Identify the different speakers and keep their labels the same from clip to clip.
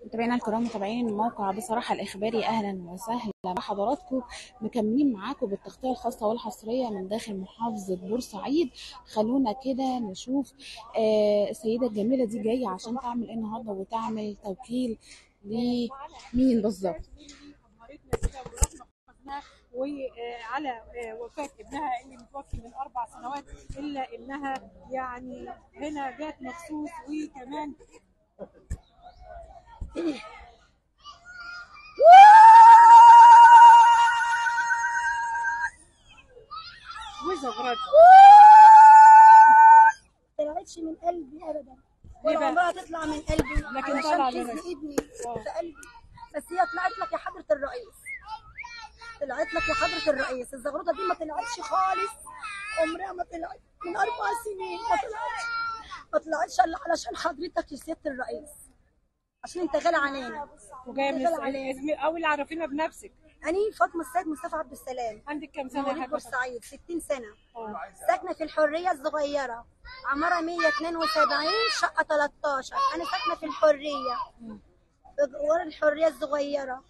Speaker 1: متابعينا الكرام متابعين الموقع بصراحة الإخباري أهلا وسهلا بحضراتكم مكملين معاكم بالتغطية الخاصة والحصرية من داخل محافظة بورسعيد خلونا كده نشوف آه السيدة الجميلة دي جاية عشان تعمل إيه النهاردة وتعمل توكيل لمين بالظبط
Speaker 2: وعلى وفاة ابنها اللي متوفي من أربع سنوات إلا إنها يعني هنا جات مخصوص وكمان وزغرت
Speaker 3: طلعتش من قلبي ابدا
Speaker 2: ليه
Speaker 3: ولا
Speaker 2: بقى؟
Speaker 3: عمرها تطلع من قلبي
Speaker 2: لكن
Speaker 3: علشان
Speaker 2: طلع
Speaker 3: حزن
Speaker 2: دلوقتي.
Speaker 3: ابني
Speaker 2: آه.
Speaker 3: في قلبي بس هي طلعت لك يا حضرة الرئيس طلعت لك يا حضرة الرئيس الزغروطة دي ما طلعتش خالص عمرها ما طلعت من أربع سنين ما طلعتش ما طلعتش إلا علشان حضرتك يا سيادة الرئيس عشان أنت غالي علينا
Speaker 2: وجايه من
Speaker 3: دخل عليه.
Speaker 2: اسمي أول عرفينا بنفسك
Speaker 3: أنا فاطمة السيد مصطفى عبد السلام
Speaker 2: عندك كام سنة يا
Speaker 3: مواليد
Speaker 2: حبيبتي؟
Speaker 3: بورسعيد 60 سنة
Speaker 2: آه.
Speaker 3: ساكنة في الحرية الصغيرة عمارة 172 شقة 13 أنا ساكنة في الحرية ورا الحرية الصغيرة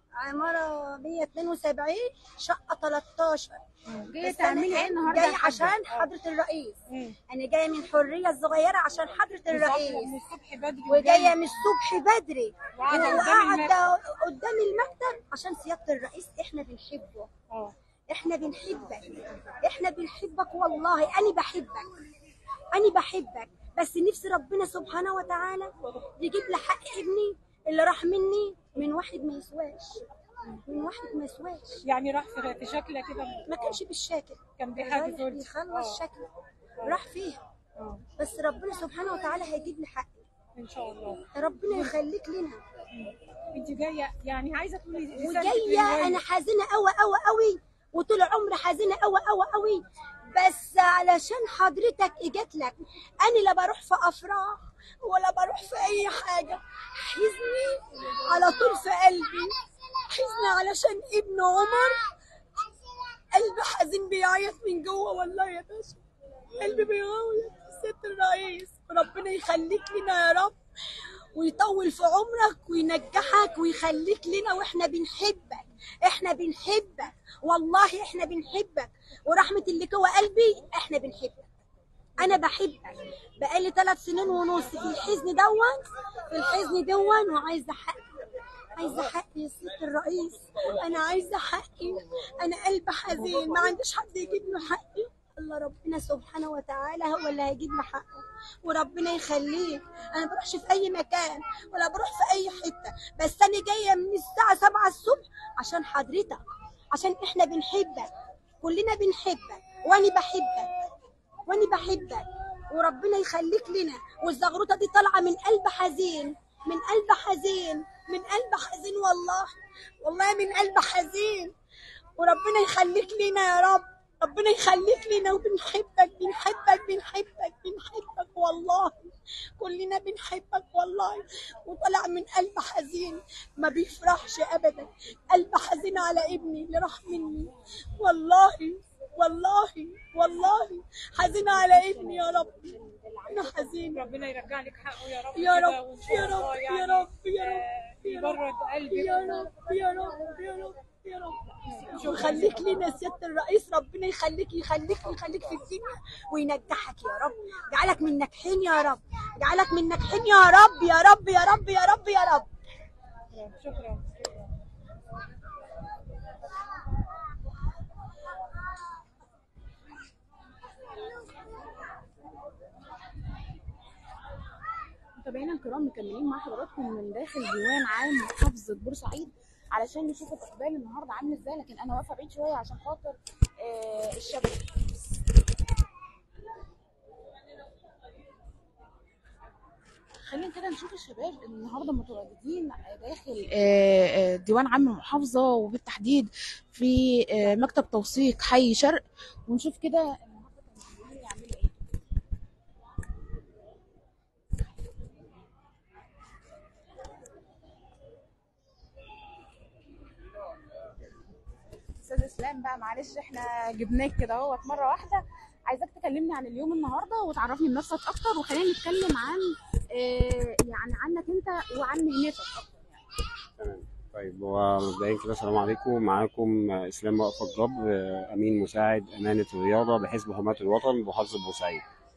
Speaker 3: عمارة 172 شقة 13
Speaker 1: جاية
Speaker 3: بس
Speaker 1: تعملي
Speaker 3: أنا
Speaker 1: إيه النهاردة
Speaker 3: جاية
Speaker 1: يا حاجة؟
Speaker 3: عشان حضرة الرئيس
Speaker 2: مم.
Speaker 3: أنا جاية من الحرية الصغيرة عشان حضرة
Speaker 2: من
Speaker 3: الرئيس
Speaker 2: الصبح بدري
Speaker 3: وجاية من الصبح بدري
Speaker 2: وقاعدة قدام
Speaker 3: وقاعدة قدام المكتب عشان سيادة الرئيس إحنا بنحبه
Speaker 2: اه
Speaker 3: احنا بنحبك احنا بنحبك والله انا بحبك انا بحبك بس نفسي ربنا سبحانه وتعالى يجيب لي حق ابني اللي راح مني من واحد ما يسواش من واحد ما يسواش
Speaker 2: يعني راح في في شكله كده
Speaker 3: ما كانش بالشاكل
Speaker 2: كان بحاجة
Speaker 3: رايح
Speaker 2: زول
Speaker 3: يخلص شكله راح فيها
Speaker 2: اه
Speaker 3: بس ربنا سبحانه وتعالى هيجيب لي حقي
Speaker 2: ان شاء الله
Speaker 3: ربنا يخليك لنا
Speaker 2: انت جايه يعني عايزه تقولي رسالتك
Speaker 3: وجايه
Speaker 2: للوالد.
Speaker 3: انا حزينه قوي قوي قوي وطول عمري حزينه قوي قوي قوي بس علشان حضرتك اجت لك انا لا بروح في افراح ولا بروح في اي حاجه حزني على طول في قلبي حزني علشان ابن عمر قلبي حزين بيعيط من جوه والله يا باشا قلبي بيعيط ست الرئيس ربنا يخليك لنا يا رب ويطول في عمرك وينجحك ويخليك لنا واحنا بنحبك احنا بنحبك والله احنا بنحبك ورحمة اللي جوه قلبي احنا بنحبك انا بحبك بقالي ثلاث سنين ونص في الحزن دون في الحزن دون وعايزه حقي عايزه حقي يا ست الرئيس انا عايزه حقي انا قلبي حزين ما عنديش حد يجيب له حقي الله ربنا سبحانه وتعالى هو اللي هيجيب له حقه وربنا يخليه انا ما بروحش في اي مكان ولا بروح في اي حته بس انا جايه من الساعه 7 الصبح عشان حضرتك عشان احنا بنحبك كلنا بنحبك وانا بحبك وانا بحبك وربنا يخليك لنا والزغروطه دي طالعه من قلب حزين من قلب حزين من قلب حزين والله والله من قلب حزين وربنا يخليك لنا يا رب ربنا يخليك لنا وبنحبك بنحبك بنحبك بنحبك والله كلنا بنحبك والله وطلع من قلب حزين ما بيفرحش ابدا قلب حزين على ابني اللي راح مني والله والله والله حزين على ابني يا رب انا حزين
Speaker 2: ربنا يرجع لك حقه يا رب
Speaker 3: يا
Speaker 2: كده
Speaker 3: رب
Speaker 2: وإن شاء
Speaker 3: يا
Speaker 2: الله
Speaker 3: رب
Speaker 2: يعني
Speaker 3: يا رب يا رب
Speaker 2: آه،
Speaker 3: يا رب
Speaker 2: يبرد قلبك
Speaker 3: يا رب يا رب يا رب يا رب ويخليك لنا سيادة الرئيس ربنا يخليك يخليك يخليك في الدنيا وينجحك يا رب جعلك من ناجحين يا رب جعلك من ناجحين يا رب يا رب يا رب يا رب يا رب
Speaker 2: شكرا
Speaker 1: متابعينا الكرام مكملين مع حضراتكم من داخل ديوان عام محافظة بورسعيد علشان نشوف الاقبال النهارده عامل ازاي لكن انا واقفه بعيد شويه عشان خاطر آه الشبكه خلينا كده نشوف الشباب النهارده متواجدين داخل آه، آه، ديوان عام المحافظه وبالتحديد في آه، مكتب توثيق حي شرق ونشوف كده النهارده كانوا جايين يعملوا ايه استاذ اسلام بقى معلش احنا جبناك كده اهوت مره واحده عايزاك تكلمني عن اليوم النهارده وتعرفني بنفسك اكتر وخلينا نتكلم عن آه، يعني عنك انت وعن مهنتك اكتر
Speaker 4: تمام طيب هو مبدئيا كده السلام عليكم معاكم اسلام وقف الجبر آه، امين مساعد امانه الرياضه بحزب حماة الوطن بمحافظه بورسعيد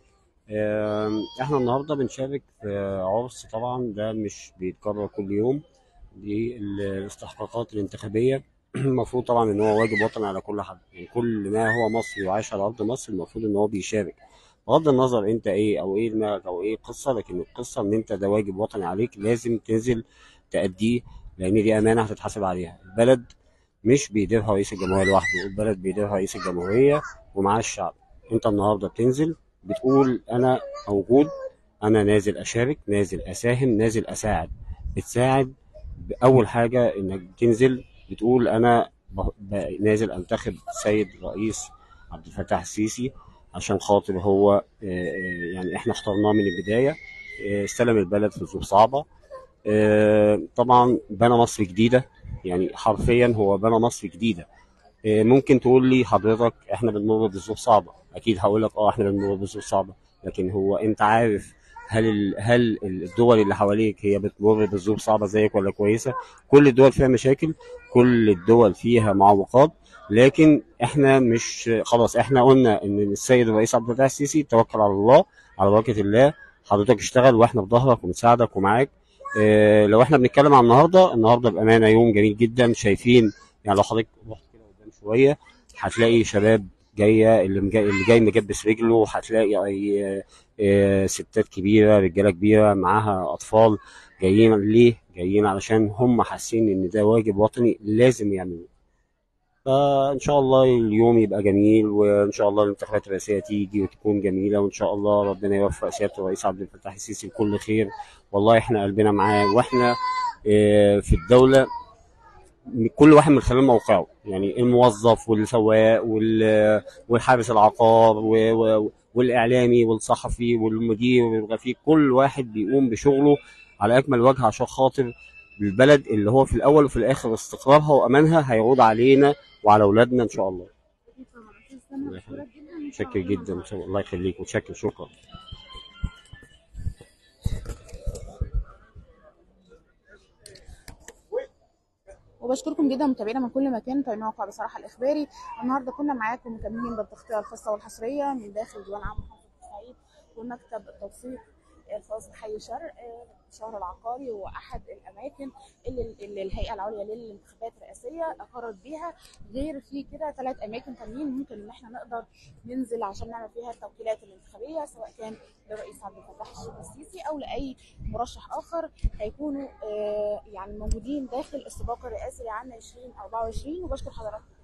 Speaker 4: آم، احنا النهارده بنشارك في عرس طبعا ده مش بيتكرر كل يوم دي الاستحقاقات الانتخابيه المفروض طبعا ان هو واجب وطني على كل حد يعني كل ما هو مصري وعايش على ارض مصر المفروض ان هو بيشارك بغض النظر انت ايه او ايه دماغك او ايه القصه لكن القصه ان انت ده واجب وطني عليك لازم تنزل تأديه لان دي امانه هتتحاسب عليها البلد مش بيديرها رئيس الجمهوريه لوحده البلد بيديرها رئيس الجمهوريه ومعاه الشعب انت النهارده بتنزل بتقول انا موجود انا نازل اشارك نازل اساهم نازل اساعد بتساعد اول حاجه انك تنزل بتقول انا ب- ب- نازل انتخب السيد رئيس عبد الفتاح السيسي عشان خاطر هو آه، آه، يعني احنا اخترناه من البدايه آه، استلم البلد في ظروف صعبه آه، طبعا بنى مصر جديده يعني حرفيا هو بنى مصر جديده آه، ممكن تقول لي حضرتك احنا بنمر بظروف صعبه اكيد هقول لك اه احنا بنمر بظروف صعبه لكن هو انت عارف هل ال... هل الدول اللي حواليك هي بتمر بظروف صعبه زيك ولا كويسه كل الدول فيها مشاكل كل الدول فيها معوقات لكن احنا مش خلاص احنا قلنا ان السيد الرئيس عبد الفتاح السيسي توكل على الله على بركه الله حضرتك اشتغل واحنا في ظهرك وبنساعدك ومعاك اه لو احنا بنتكلم عن النهارده النهارده بامانه يوم جميل جدا شايفين يعني لو حضرتك رحت كده قدام شويه هتلاقي شباب جايه اللي مجا... اللي جاي مجبس رجله هتلاقي اه اه ستات كبيره رجاله كبيره معاها اطفال جايين ليه؟ جايين علشان هم حاسين ان ده واجب وطني لازم يعملوه فان شاء الله اليوم يبقى جميل وان شاء الله الانتخابات الرئاسيه تيجي وتكون جميله وان شاء الله ربنا يوفق سياده الرئيس عبد الفتاح السيسي لكل خير والله احنا قلبنا معاه واحنا اه، في الدوله كل واحد من خلال موقعه يعني الموظف والسواق وال- والحارس العقار و- و- والاعلامي والصحفي والمدير والغفير كل واحد بيقوم بشغله على اكمل وجه عشان خاطر البلد اللي هو في الاول وفي الاخر استقرارها وامانها هيعود علينا وعلى اولادنا ان شاء الله الله يخليك. متشكر جدا الله يخليك متشكر شكرا
Speaker 1: وبشكركم جدا متابعينا من كل مكان في الموقع بصراحه الاخباري النهارده كنا معاكم مكملين بالتغطيه الخاصه والحصريه من داخل ديوان عام محافظه بورسعيد ومكتب التوثيق الخاص بحي شرق الشهر العقاري واحد الاماكن اللي, اللي الهيئه العليا للانتخابات الرئاسيه اقرت بيها غير في كده ثلاث اماكن تانيين ممكن ان احنا نقدر ننزل عشان نعمل فيها التوكيلات الانتخابيه سواء كان للرئيس عبد الفتاح السيسي او لاي مرشح اخر هيكونوا آه، يعني موجودين داخل السباق الرئاسي لعام 2024 وبشكر حضراتكم